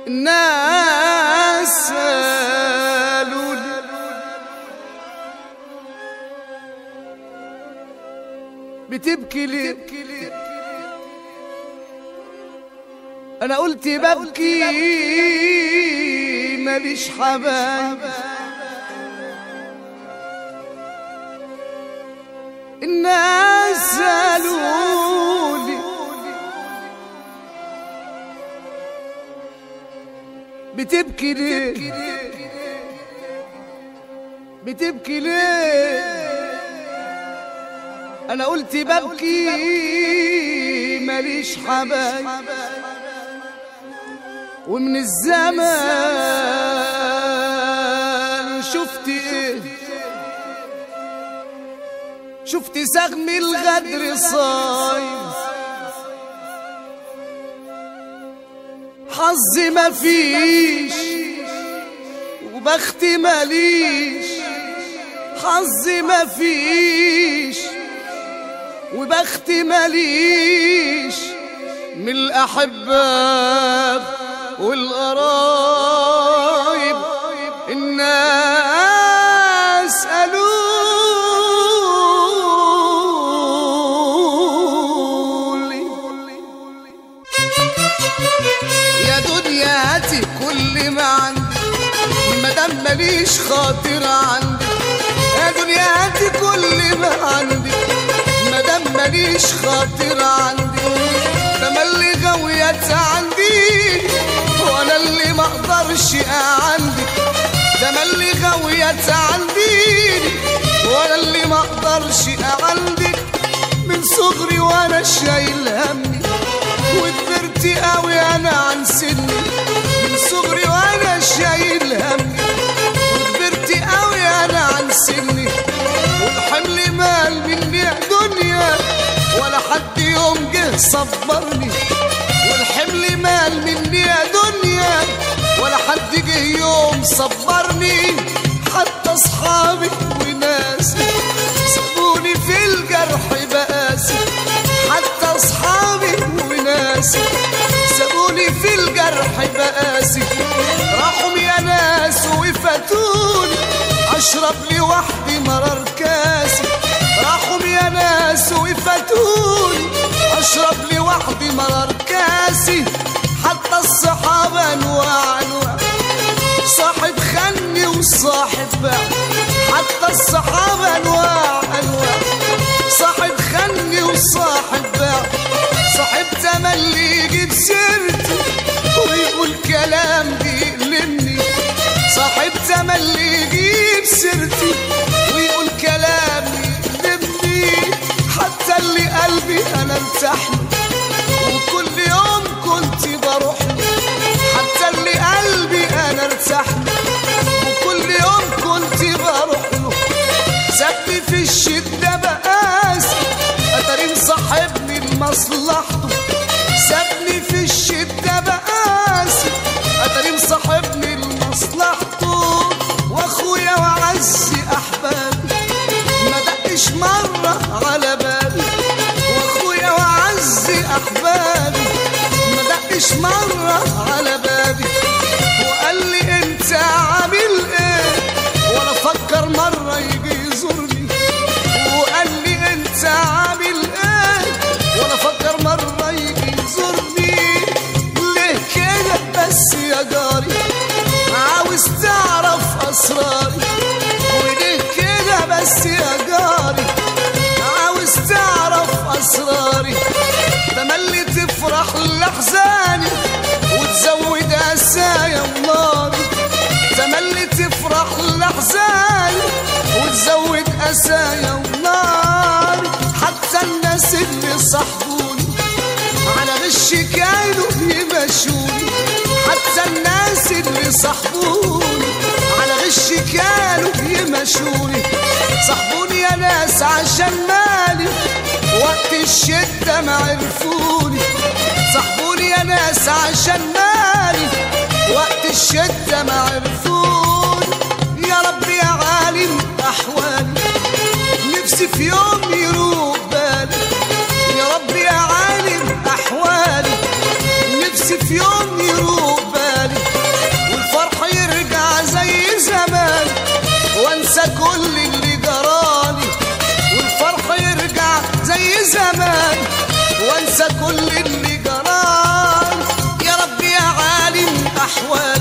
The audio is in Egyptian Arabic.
الناس قالولي بتبكي ليه انا قلت ببكي ماليش حبايب الناس قالولي بتبكي ليه بتبكي ليه انا قلت ببكي ماليش حبايب ومن الزمان شفت ايه شفت سهم الغدر صايم حظي مفيش وبختي ماليش حظي مفيش وبختي ماليش من الأحباب والقرايب الناس قالوا لي يا دنيا هاتي كل ما عندي مادام ماليش خاطر عندي يا دنيا هاتي كل ما عندي مادام ماليش خاطر عندي تملي غويت عندي وانا اللي ما اقدرش اعندك تملي غويت عندي وانا اللي ما اقدرش اعندك من صغري وانا شايل همي وكبرت قوي انا عن سني من صغري وانا شايل همي وكبرت قوي انا عن سني والحمل مال مني دنيا ولا حد يوم جه صبرني والحمل مال مني يا دنيا ولا حد جه يوم صبرني حتى اصحابي وناسي سابوني في الجرح بقاسي حتى اصحابي وناسي سابوني في الجرح بقاسي راحوا يا ناس وفاتوني اشرب لوحدي مرار كاسي راحوا يا ناس وفاتوني اشرب لوحدي مرار كاسي حتى الصحابة انواع انواع صاحب خني وصاحب باع حتى الصحابة انواع انواع صاحب خني وصاحب باع صاحب تملي يجيب سيرتي ويقول كلام بيألمني صاحب تملي يجيب سيرتي ويقول كلام يألمني حتى اللي قلبي انا ارتاح له وكل يوم كنت بروح له حتى اللي قلبي انا ارتاح له وكل يوم كنت بروح له سابني في الشدة بقاسي اتاري مصاحبني لمصلحته سابني في الشدة بقاسي اتاري مصاحبني لمصلحته واخويا وعز احبابي ما دقش مرة على بالي واخويا وعز احبابي ما دقش مرة على بالي وقال لي انت عامل ايه ولا فكر مرة يجي يزورني وقال لي انت عامل ايه ولا فكر مرة يجي يزورني ليه كده بس يا جاري عاوز تعرف اسراري وليه كده بس يا جاري عاوز تعرف اسراري تملي تفرح لاحزاني وتزود اسايا وناري تملي تفرح لاحزاني وتزود اسايا وناري حتى الناس اللي صاحبوني على غش كانوا يمشوني حتى الناس اللي صاحبوني على غش كانوا يمشوني صاحبوني يا ناس عشان مالي وقت الشدة ما عرفوني صاحبوني يا ناس عشان مالي وقت الشدة ما عرفوني يا رب يا عالم أحوالي نفسي في يوم يروق بالي يا رب يا عالم أحوالي نفسي في يوم يروق بالي احوالي